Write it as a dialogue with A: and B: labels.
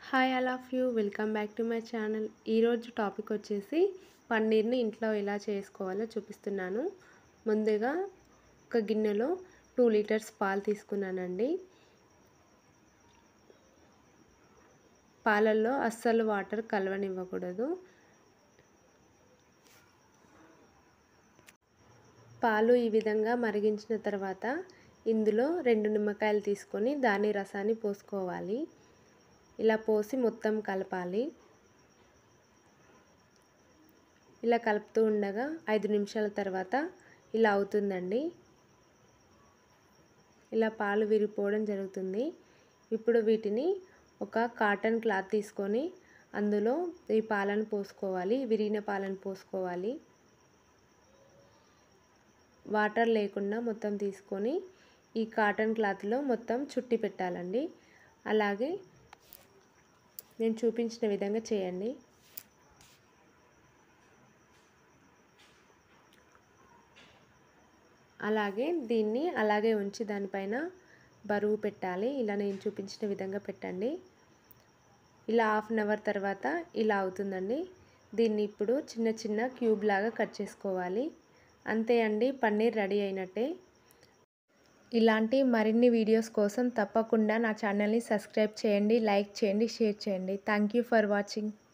A: hi all of you welcome back to my channel ఈరోజు topic వచ్చేసి పన్నీర్ని ఇంట్లో ఎలా చేసుకోవాలో చూపిస్తున్నాను ముందుగా ఒక గిన్నెలో టూ లీటర్స్ పాలు తీసుకున్నానండి పాలల్లో అస్సలు వాటర్ కలవనివ్వకూడదు పాలు ఈ విధంగా మరిగించిన తర్వాత ఇందులో రెండు నిమ్మకాయలు తీసుకొని దాని రసాన్ని పోసుకోవాలి ఇలా పోసి మొత్తం కలపాలి ఇలా కలుపుతూ ఉండగా ఐదు నిమిషాల తర్వాత ఇలా అవుతుందండి ఇలా పాలు విరిగిపోవడం జరుగుతుంది ఇప్పుడు వీటిని ఒక కాటన్ క్లాత్ తీసుకొని అందులో ఈ పాలను పోసుకోవాలి విరిగిన పాలను పోసుకోవాలి వాటర్ లేకుండా మొత్తం తీసుకొని ఈ కాటన్ క్లాత్లో మొత్తం చుట్టి పెట్టాలండి అలాగే నేను చూపించిన విధంగా చేయండి అలాగే దీన్ని అలాగే ఉంచి దానిపైన బరువు పెట్టాలి ఇలా నేను చూపించిన విధంగా పెట్టండి ఇలా హాఫ్ అన్ అవర్ తర్వాత ఇలా అవుతుందండి దీన్ని ఇప్పుడు చిన్న చిన్న క్యూబ్ లాగా కట్ చేసుకోవాలి అంతే అండి పన్నీర్ రెడీ అయినట్టే ఇలాంటి మరిన్ని వీడియోస్ కోసం తప్పకుండా నా ఛానల్ని సబ్స్క్రైబ్ చేయండి లైక్ చేయండి షేర్ చేయండి థ్యాంక్ యూ ఫర్ వాచింగ్